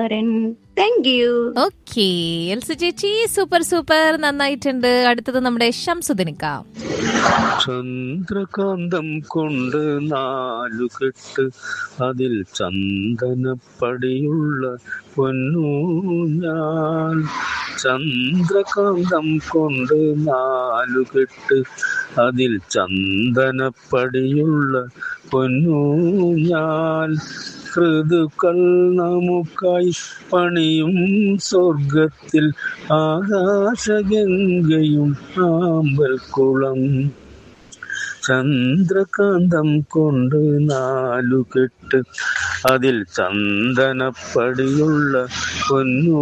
വരൻ thank you okay Elsy ചേച്ചി super super നന്നായിട്ടുണ്ട് അടുത്തത് നമ്മുടെ ഷംസുദിനിക്ക ചന്ദ്രകാന്തം കൊണ്ട് നാലു കെട്ട് അതിൽ ചന്ദനപ്പടിയുള്ള പൊന്നു ഞാൻ ചന്ദ്രകാന്തം കൊണ്ട് നാലു കെട്ട് അതിൽ ചന്ദനപ്പടിയുള്ള പൊന്നു ഞാൻ ഋതുക്കൾ നമുക്കായി പണിയും സ്വർഗത്തിൽ ആകാശഗംഗയും ആമ്പൽക്കുളം ചന്ദ്രകാന്തം കൊണ്ട് നാലു കെട്ട് അതിൽ ചന്ദനപ്പടിയുള്ള പൊന്നു